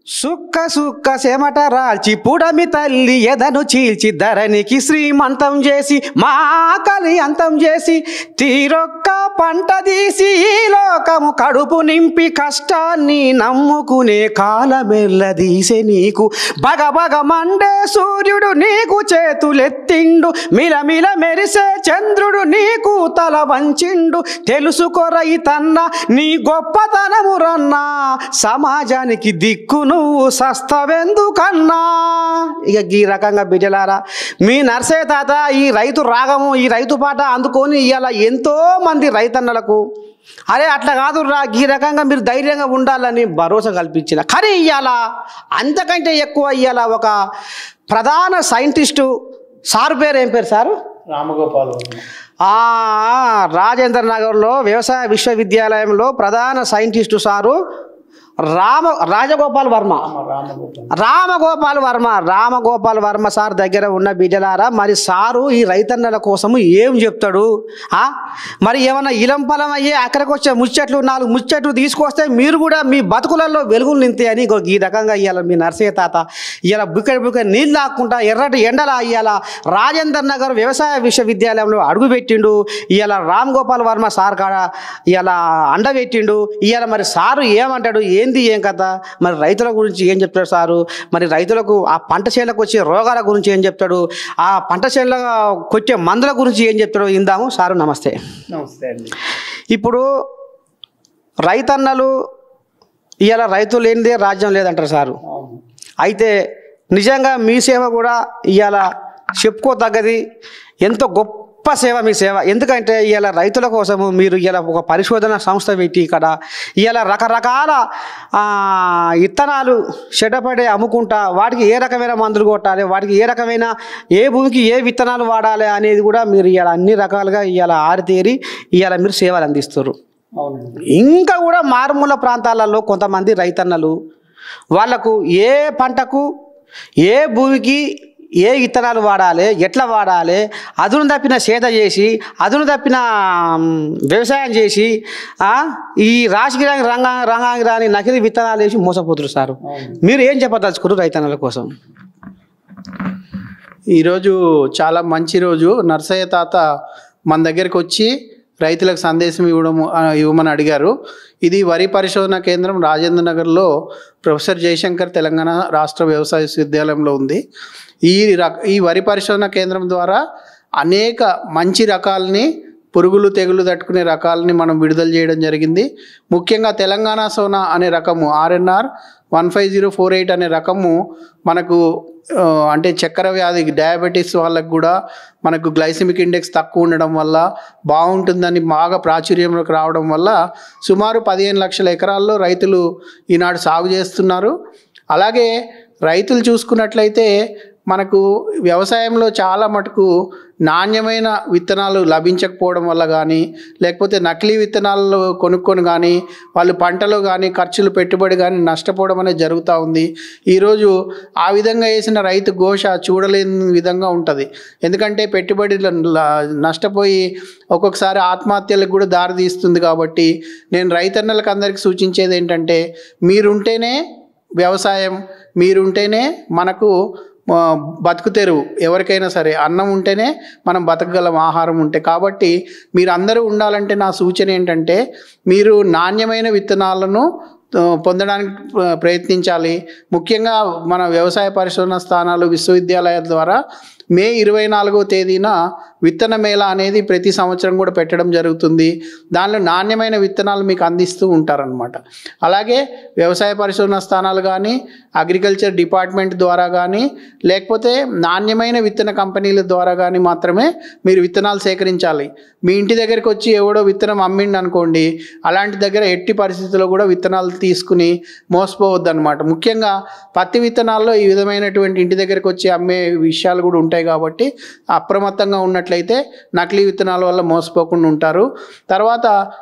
సుక్క సుక్క సెమట రాల్చి పుడమి తల్లి ఎదను చీల్చి ధరణికి శ్రీమంతం చేసి మా ఆకలి అంతం చేసి తీరొక్క పంట తీసి ఈ లోకము కడుపు నింపి కష్టాన్ని నమ్ముకునే కాలమెల్లదీసే నీకు బగ బగ మండే సూర్యుడు నీకు చేతులెత్తిండు మిలమిల మెరిసే చంద్రుడు నీకు తల వంచిండు తెలుసుకోరై తన్న నీ గొప్పతనము రన్నా సమాజానికి దిక్కు నువ్వు సస్తవెందుకన్నా ఇక ఈ రకంగా బిడ్డలారా మీ నర్సే తాత ఈ రైతు రాగము ఈ రైతు పాట అందుకొని ఇవాళ ఎంతో మంది రైతన్నలకు అరే అట్లా కాదు రా ఈ రకంగా మీరు ధైర్యంగా ఉండాలని భరోసా కల్పించిన కానీ ఇవాళ అంతకంటే ఎక్కువ ఇవాళ ఒక ప్రధాన సైంటిస్టు సారు పేరు ఏం పేరు సారు రామగోపాల్ ఆ, రాజేంద్ర నగర్లో వ్యవసాయ విశ్వవిద్యాలయంలో ప్రధాన scientist sir Rama Rajagopal Varma Ramagopal Ramagopal Varma Ramagopal Varma sir దగ్గర ఉన్న బిడ్డలారా మరి సారు ఈ రైతన్నల కోసము ఏం చెప్తాడు ఆ? మరి ఏమన్నా ఇలం పొలం అయ్యే అక్కడికి వచ్చే ముచ్చట్లు నాలుగు ముచ్చట్లు తీసుకొస్తే మీరు కూడా మీ బతుకులలో వెలుగులు నింతాయని ఇగో ఈ రకంగా ఇవ్వాలి మీ నర్సయ్య తాత ఇవాళ బుక్కడి బుక్కడి నీళ్ళు లాక్కుంటా ఎర్రటి ఎండల ఇవాళ రాజేందర్ నగర్ వ్యవసాయ విశ్వవిద్యాలయంలో అడుగుపెట్టిండు ఇవాళ రామ్ గోపాల్ వర్మ సార్ కాడ ఇవాళ అండబెట్టిండు ఇవాళ మరి సారు ఏమంటాడు ఏంది ఏం కథ మరి రైతుల గురించి ఏం చెప్తాడు సారు మరి రైతులకు ఆ పంట చేనులకు వచ్చే రోగాల గురించి ఏం చెప్తాడు ఆ పంట చేనుల కొట్టే మందుల గురించి ఏం చెప్తాడు ఇందాము సారు నమస్తే నమస్తే అండి ఇప్పుడు రైతన్నలు ఇవాళ రైతు లేనిదే రాజ్యం లేదంటారు సారు అవును అయితే నిజంగా మీ సేవ కూడా ఇవాళ చెప్పుకోదగ్గది ఎంతో గొప్ప సేవ మీ సేవ ఎందుకంటే ఇవాళ రైతుల కోసము మీరు ఇలా ఒక పరిశోధన సంస్థ పెట్టి ఇక్కడ ఇవాళ రకరకాల ఆ, ఇత్తనాలు చెడ్డపడే అమ్ముకుంటా వాటికి ఏ రకమైన మందులు కొట్టాలి వాటికి ఏ రకమైన ఏ భూమికి ఏ విత్తనాలు వాడాలి అనేది కూడా మీరు ఇవాళ అన్ని రకాలుగా ఇవాళ ఆరితేరి ఇవాళ మీరు సేవలు అందిస్తారు అవునండి ఇంకా కూడా మారుమూల ప్రాంతాలలో కొంతమంది రైతన్నలు వాళ్ళకు ఏ పంటకు ఏ భూమికి ఏ విత్తనాలు వాడాలి ఎట్లా వాడాలి అదును తప్పిన సేద చేసి అదును తప్పిన మ్, వ్యవసాయం చేసి ఆ, ఈ రాజకీయ రంగా రంగానికి రాని నకిలీ విత్తనాలు వేసి మోసపోతున్నారు సార్ అవును మీరు ఏం చెప్పదలుచుకున్నారు రైతన్నల కోసం ఈరోజు చాలా మంచి రోజు నర్సయ్య తాత మన దగ్గరికి వచ్చి రైతులకు సందేశం ఇవ్వడం ఆ, ఇవ్వమని అడిగారు ఇది వరి పరిశోధన కేంద్రం రాజేంద్ర నగర్లో ప్రొఫెసర్ జయశంకర్ తెలంగాణ రాష్ట్ర వ్యవసాయ విశ్వవిద్యాలయంలో ఉంది ఈ రక ఈ వరి పరిశోధన కేంద్రం ద్వారా అనేక మంచి రకాలని పురుగులు తెగులు తట్టుకునే రకాలని మనం విడుదల చేయడం జరిగింది ముఖ్యంగా తెలంగాణ సోనా అనే రకము RNR one five zero four eight అనే రకము మనకు ఆ, అంటే చక్కెర వ్యాధి డయాబెటీస్ వాళ్ళకు కూడా మనకు గ్లైసిమిక్ ఇండెక్స్ తక్కువ ఉండడం వల్ల బాగుంటుందని బాగా ప్రాచుర్యంలోకి రావడం వల్ల సుమారు పదిహేను లక్షల ఎకరాల్లో రైతులు ఈనాడు సాగు చేస్తున్నారు అలాగే రైతులు చూసుకున్నట్లయితే మనకు వ్యవసాయంలో చాలా మటుకు నాణ్యమైన విత్తనాలు లభించకపోవడం వల్ల కానీ లేకపోతే నకిలీ విత్తనాలు కొనుక్కొని కానీ వాళ్ళు పంటలో కానీ ఖర్చులు పెట్టుబడి కానీ నష్టపోవడం అనేది జరుగుతూ ఉంది ఈరోజు ఆ విధంగా వేసిన రైతు ఘోష చూడలేని విధంగా ఉంటుంది ఎందుకంటే పెట్టుబడి ల- ల- నష్టపోయి ఒక్కొక్కసారి ఆత్మహత్యలకు కూడా దారి తీస్తుంది కాబట్టి నేను రైతన్నలకు అందరికీ సూచించేది ఏంటంటే మీరుంటేనే వ్యవసాయం మీరుంటేనే మనకు ఆ, బతుకు తెరువు ఎవరికైనా సరే అన్నం ఉంటేనే మనం బతకగలం ఆహారం ఉంటే కాబట్టి మీరు అందరూ ఉండాలంటే నా సూచన ఏంటంటే మీరు నాణ్యమైన విత్తనాలను ఆ, పొందడానికి ప్ర- ప్రయత్నించాలి ముఖ్యంగా మన వ్యవసాయ పరిశోధన స్థానాలు విశ్వవిద్యాలయాల ద్వారా మే ఇరవై నాలుగో తేదీన విత్తన మేళ అనేది ప్రతి సంవత్సరం కూడా పెట్టడం జరుగుతుంది దానిలో నాణ్యమైన విత్తనాలు మీకు అందిస్తూ ఉంటారనమాట అలాగే వ్యవసాయ పరిశోధన స్థానాలు కానీ అగ్రికల్చర్ డిపార్ట్మెంట్ ద్వారా కానీ లేకపోతే నాణ్యమైన విత్తన కంపెనీల ద్వారా కానీ మాత్రమే మీరు విత్తనాలు సేకరించాలి మీ ఇంటి దగ్గరికి వచ్చి ఎవడో విత్తనం అమ్మిండి అనుకోండి అలాంటి దగ్గర ఎట్టి పరిస్థితుల్లో కూడా విత్తనాలు తీసుకుని మోసపోవద్దు అనమాట ముఖ్యంగా పత్తి విత్తనాల్లో ఈ విధమైనటువంటి ఇంటి దగ్గరికి వచ్చి అమ్మే విషయాలు కూడా ఉంటాయి కాబట్టి అప్రమత్తంగా ఉన్నట్లయితే నకిలీ విత్తనాల వల్ల మోసపోకుండా ఉంటారు తర్వాత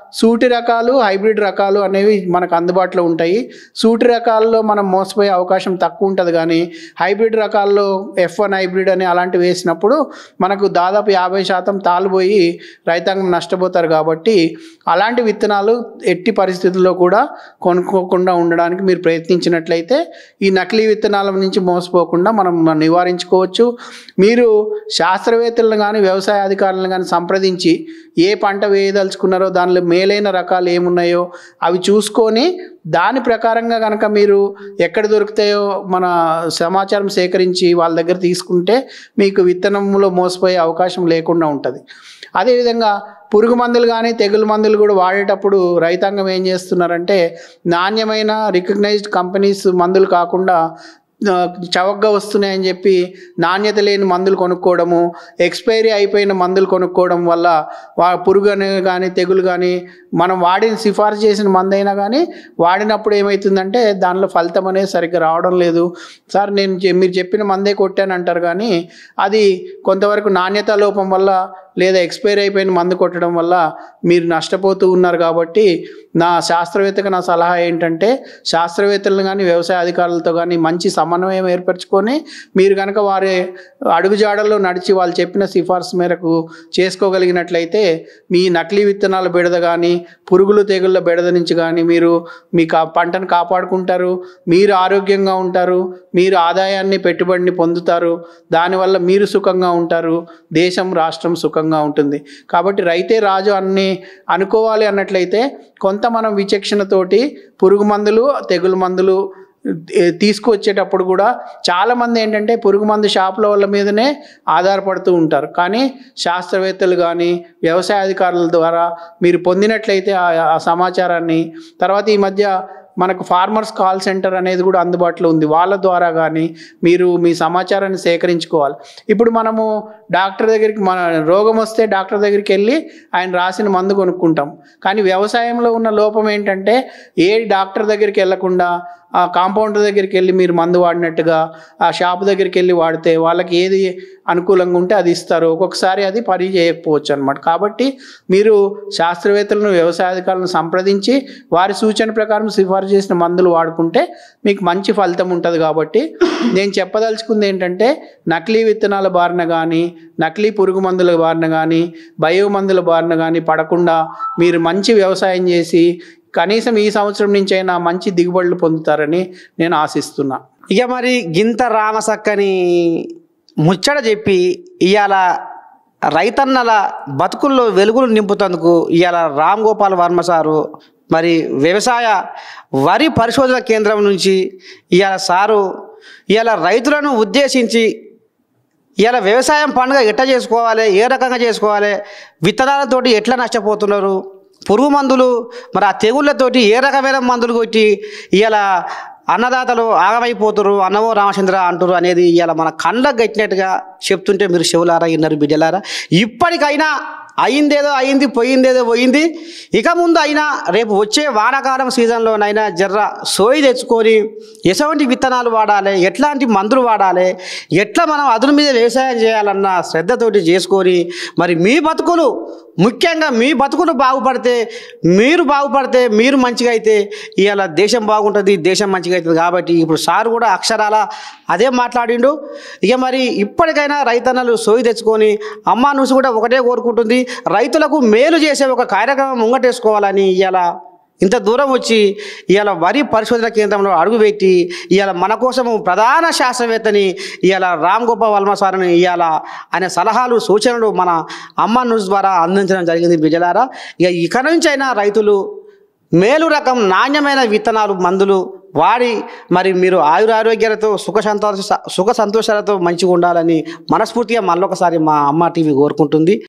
సూటి రకాలు హైబ్రిడ్ రకాలు అనేవి మనకు అందుబాటులో ఉంటాయి సూటి రకాల్లో మనం మోసపోయే అవకాశం తక్కువ ఉంటుంది కానీ హైబ్రిడ్ రకాల్లో ఎఫ్ వన్ హైబ్రిడ్ అని అలాంటివి వేసినప్పుడు మనకు దాదాపు యాభై శాతం తాలుపోయి రైతాంగం నష్టపోతారు కాబట్టి అలాంటి విత్తనాలు ఎట్టి పరిస్థితుల్లో కూడా కొనుక్కోకుండా ఉండడానికి మీరు ప్రయత్నించినట్లయితే ఈ నకిలీ విత్తనాల నుంచి మోసపోకుండా మనం నివారించుకోవచ్చు మీరు శాస్త్రవేత్తలను కానీ వ్యవసాయ అధికారులను కానీ సంప్రదించి ఏ పంట వేయదలుచుకున్నారో దానిలో మేలైన రకాలు ఏమున్నాయో అవి చూసుకొని దాని ప్రకారంగా కనుక మీరు ఎక్కడ దొరుకుతాయో మన సమాచారం సేకరించి వాళ్ళ దగ్గర తీసుకుంటే మీకు విత్తనంలో మోసపోయే అవకాశం లేకుండా ఉంటుంది అదేవిధంగా పురుగు మందులు కానీ తెగులు మందులు కూడా వాడేటప్పుడు రైతాంగం ఏం చేస్తున్నారంటే నాణ్యమైన రికగ్నైజ్డ్ కంపెనీస్ మందులు కాకుండా ఆ, చవకగా వస్తున్నాయని చెప్పి నాణ్యత లేని మందులు కొనుక్కోవడము ఎక్స్పైరీ అయిపోయిన మందులు కొనుక్కోవడం వల్ల వా పురుగు అనే కానీ తెగులు కానీ మనం వాడిన సిఫార్సు చేసిన మందు అయినా కానీ వాడినప్పుడు ఏమవుతుందంటే దానిలో ఫలితం అనేది సరిగ్గా రావడం లేదు సార్ నేను చె- మీరు చెప్పిన మందే కొట్టాను అంటారు కానీ అది కొంతవరకు నాణ్యత లోపం వల్ల లేదా ఎక్స్పైర్ అయిపోయిన మందు కొట్టడం వల్ల మీరు నష్టపోతూ ఉన్నారు కాబట్టి నా శాస్త్రవేత్తగా నా సలహా ఏంటంటే శాస్త్రవేత్తలను కానీ వ్యవసాయ అధికారులతో కానీ మంచి సమన్వయం ఏర్పరచుకొని మీరు కనుక వారి అడుగుజాడల్లో నడిచి వాళ్ళు చెప్పిన సిఫార్సు మేరకు చేసుకోగలిగినట్లయితే మీ నకిలీ విత్తనాల బెడద కానీ పురుగులు తెగుళ్ళ బెడద నుంచి కానీ మీరు మీ కా పంటను కాపాడుకుంటారు మీరు ఆరోగ్యంగా ఉంటారు మీరు ఆదాయాన్ని పెట్టుబడిని పొందుతారు దానివల్ల మీరు సుఖంగా ఉంటారు దేశం రాష్ట్రం సుఖంగా ఉంటుంది కాబట్టి రైతే రాజు అన్ని అనుకోవాలి అన్నట్లయితే కొంత మనం విచక్షణతోటి పురుగు మందులు తెగులు మందులు ఏ, తీసుకువచ్చేటప్పుడు కూడా చాలామంది ఏంటంటే పురుగు మందు షాపుల వాళ్ళ మీదనే ఆధారపడుతూ ఉంటారు కానీ శాస్త్రవేత్తలు కానీ వ్యవసాయ అధికారుల ద్వారా మీరు పొందినట్లయితే ఆ ఆ సమాచారాన్ని తర్వాత ఈ మధ్య మనకు ఫార్మర్స్ కాల్ సెంటర్ అనేది కూడా అందుబాటులో ఉంది వాళ్ళ ద్వారా కానీ మీరు మీ సమాచారాన్ని సేకరించుకోవాలి ఇప్పుడు మనము డాక్టర్ దగ్గరికి మన రోగం వస్తే డాక్టర్ దగ్గరికి వెళ్ళి ఆయన రాసిన మందు కొనుక్కుంటాం కానీ వ్యవసాయంలో ఉన్న లోపం ఏంటంటే ఏ డాక్టర్ దగ్గరికి వెళ్ళకుండా ఆ కాంపౌండర్ దగ్గరికి వెళ్ళి మీరు మందు వాడినట్టుగా ఆ షాప్ దగ్గరికి వెళ్ళి వాడితే వాళ్ళకి ఏది అనుకూలంగా ఉంటే అది ఇస్తారు ఒక్కొక్కసారి అది పని చేయకపోవచ్చు అనమాట కాబట్టి మీరు శాస్త్రవేత్తలను వ్యవసాయ అధికారులను సంప్రదించి వారి సూచన ప్రకారం సిఫార్సు చేసిన మందులు వాడుకుంటే మీకు మంచి ఫలితం ఉంటుంది కాబట్టి నేను చెప్పదలుచుకుంది ఏంటంటే నకిలీ విత్తనాల బారిన కానీ నకిలీ పురుగు మందుల బారిన కానీ బయో మందుల బారిన కానీ పడకుండా మీరు మంచి వ్యవసాయం చేసి కనీసం ఈ సంవత్సరం నుంచి అయినా మంచి దిగుబడులు పొందుతారని నేను ఆశిస్తున్నా ఇక మరి గింత రామసక్కని ముచ్చట చెప్పి ఇవాళ రైతన్నల బతుకుల్లో వెలుగులు నింపుతందుకు ఇవాళ రామ్ గోపాల్ వర్మ సారు మరి వ్యవసాయ వరి పరిశోధన కేంద్రం నుంచి ఇవాళ సారు ఇవాళ రైతులను ఉద్దేశించి ఇలా వ్యవసాయం పండుగ ఎట్లా చేసుకోవాలి ఏ రకంగా చేసుకోవాలి విత్తనాలతోటి ఎట్లా నష్టపోతున్నారు పురుగు మందులు మరి ఆ తెగుళ్ళతోటి ఏ రకమైన మందులు కొట్టి ఇలా అన్నదాతలు ఆగమైపోతున్నారు అన్నవో రామచంద్ర అంటారు అనేది ఇలా మన కండ్లకు గట్టినట్టుగా చెప్తుంటే మీరు చెవులారా విన్నారు బిడ్డలారా ఇప్పటికైనా అయిందేదో అయింది పోయిందేదో పోయింది ఇక ముందు అయినా రేపు వచ్చే వానాకాలం సీజన్లోనైనా జర్ర సోయి తెచ్చుకొని ఎటువంటి విత్తనాలు వాడాలి ఎట్లాంటి మందులు వాడాలి ఎట్లా మనం అదును మీద వ్యవసాయం చేయాలన్న శ్రద్ధతోటి చేసుకొని మరి మీ బతుకులు ముఖ్యంగా మీ బతుకులు బాగుపడితే మీరు బాగుపడితే మీరు మంచిగా అయితే ఇవాళ దేశం బాగుంటుంది దేశం మంచిగా అవుతుంది కాబట్టి ఇప్పుడు సార్ కూడా అక్షరాల అదే మాట్లాడిండు ఇక మరి ఇప్పటికైనా రైతన్నలు సోయి తెచ్చుకొని అమ్మా నువ్వు కూడా ఒకటే కోరుకుంటుంది రైతులకు మేలు చేసే ఒక కార్యక్రమం ముంగటేసుకోవాలని ఇవాళ ఇంత దూరం వచ్చి ఇవాళ వరి పరిశోధన కేంద్రంలో అడుగుపెట్టి ఇవాళ మన కోసము ప్రధాన శాస్త్రవేత్తని ఇవాళ రామ్ గోపాల్ వర్మ సార్ని ఇవాళ ఆయన సలహాలు సూచనలు మన అమ్మ న్యూస్ ద్వారా అందించడం జరిగింది బిజలారా ఇక ఇక నుంచి అయినా రైతులు మేలు రకం నాణ్యమైన విత్తనాలు మందులు వాడి మరి మీరు ఆయురారోగ్యాలతో సుఖ సంతోష సుఖ సంతోషాలతో మంచిగా ఉండాలని మనస్ఫూర్తిగా మళ్ళొకసారి మా అమ్మ టీవీ కోరుకుంటుంది